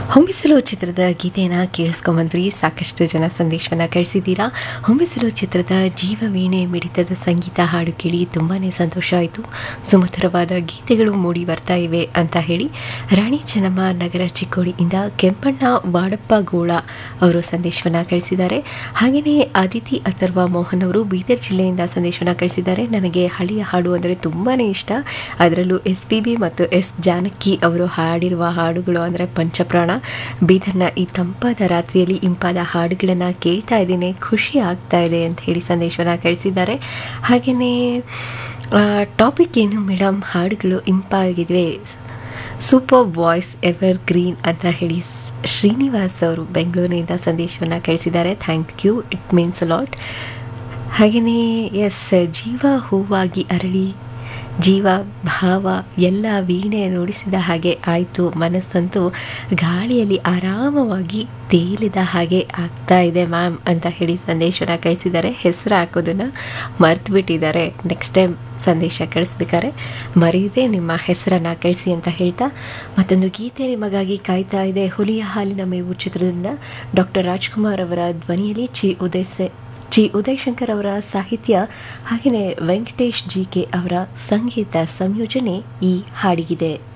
ಹೊಂಬಿಸಲು ಚಿತ್ರದ ಗೀತೆಯನ್ನು ಕೇಳಿಸ್ಕೊಂಬಂದ್ರಿ ಸಾಕಷ್ಟು ಜನ ಸಂದೇಶವನ್ನು ಕಳಿಸಿದ್ದೀರಾ ಹೊಂಬಿಸಲು ಚಿತ್ರದ ಜೀವವೀಣೆ ಮಿಡಿತದ ಸಂಗೀತ ಹಾಡು ಕೇಳಿ ತುಂಬಾ ಸಂತೋಷ ಆಯಿತು ಸುಮಧುರವಾದ ಗೀತೆಗಳು ಮೂಡಿ ಬರ್ತಾ ಇವೆ ಅಂತ ಹೇಳಿ ರಾಣಿ ಚೆನ್ನಮ್ಮ ನಗರ ಚಿಕ್ಕೋಡಿಯಿಂದ ಕೆಂಪಣ್ಣ ವಾಡಪ್ಪ ಗೋಳ ಅವರು ಸಂದೇಶವನ್ನು ಕಳಿಸಿದ್ದಾರೆ ಹಾಗೆಯೇ ಅದಿತಿ ಅಥರ್ವ ಮೋಹನ್ ಅವರು ಬೀದರ್ ಜಿಲ್ಲೆಯಿಂದ ಸಂದೇಶವನ್ನು ಕಳಿಸಿದ್ದಾರೆ ನನಗೆ ಹಳೆಯ ಹಾಡು ಅಂದರೆ ತುಂಬಾ ಇಷ್ಟ ಅದರಲ್ಲೂ ಎಸ್ ಪಿ ಬಿ ಮತ್ತು ಎಸ್ ಜಾನಕಿ ಅವರು ಹಾಡಿರುವ ಹಾಡುಗಳು ಅಂದರೆ ಪಂಚಪ್ರಾಣ ಬೀದರ್ನ ಈ ತಂಪಾದ ರಾತ್ರಿಯಲ್ಲಿ ಇಂಪಾದ ಹಾಡುಗಳನ್ನು ಕೇಳ್ತಾ ಇದ್ದೀನಿ ಖುಷಿ ಆಗ್ತಾ ಇದೆ ಅಂತ ಹೇಳಿ ಸಂದೇಶವನ್ನು ಕಳಿಸಿದ್ದಾರೆ ಹಾಗೆಯೇ ಟಾಪಿಕ್ ಏನು ಮೇಡಮ್ ಹಾಡುಗಳು ಇಂಪಾಗಿವೆ ಸೂಪರ್ ವಾಯ್ಸ್ ಎವರ್ ಗ್ರೀನ್ ಅಂತ ಹೇಳಿ ಶ್ರೀನಿವಾಸ್ ಅವರು ಬೆಂಗಳೂರಿನಿಂದ ಸಂದೇಶವನ್ನು ಕಳಿಸಿದ್ದಾರೆ thank you it means lot ಹಾಗೆಯೇ ಎಸ್ ಜೀವ ಹೂವಾಗಿ ಅರಳಿ ಜೀವ ಭಾವ ಎಲ್ಲ ವೀಣೆ ನುಡಿಸಿದ ಹಾಗೆ ಆಯಿತು ಮನಸ್ಸಂತೂ ಗಾಳಿಯಲ್ಲಿ ಆರಾಮವಾಗಿ ತೇಲಿದ ಹಾಗೆ ಆಗ್ತಾ ಇದೆ ಮ್ಯಾಮ್ ಅಂತ ಹೇಳಿ ಸಂದೇಶನ ಕಳಿಸಿದ್ದಾರೆ ಹೆಸರು ಹಾಕೋದನ್ನು ಮರ್ತು ಬಿಟ್ಟಿದ್ದಾರೆ ನೆಕ್ಸ್ಟ್ ಟೈಮ್ ಸಂದೇಶ ಕಳಿಸ್ಬೇಕಾದ್ರೆ ಮರೀದೆ ನಿಮ್ಮ ಹೆಸರನ್ನು ಕಳಿಸಿ ಅಂತ ಹೇಳ್ತಾ ಮತ್ತೊಂದು ಗೀತೆ ನಿಮಗಾಗಿ ಕಾಯ್ತಾ ಇದೆ ಹುಲಿಯ ಹಾಲಿನ ಮೇವು ಚಿತ್ರದಿಂದ ಡಾಕ್ಟರ್ ರಾಜ್ಕುಮಾರ್ ಅವರ ಧ್ವನಿಯಲ್ಲಿ ಚಿ ಉದಯ್ ಜಿ ಉದಯಶಂಕರ್ ಅವರ ಸಾಹಿತ್ಯ ಹಾಗೆಯೇ ವೆಂಕಟೇಶ್ ಜಿ ಕೆ ಅವರ ಸಂಗೀತ ಸಂಯೋಜನೆ ಈ ಹಾಡಿಗಿದೆ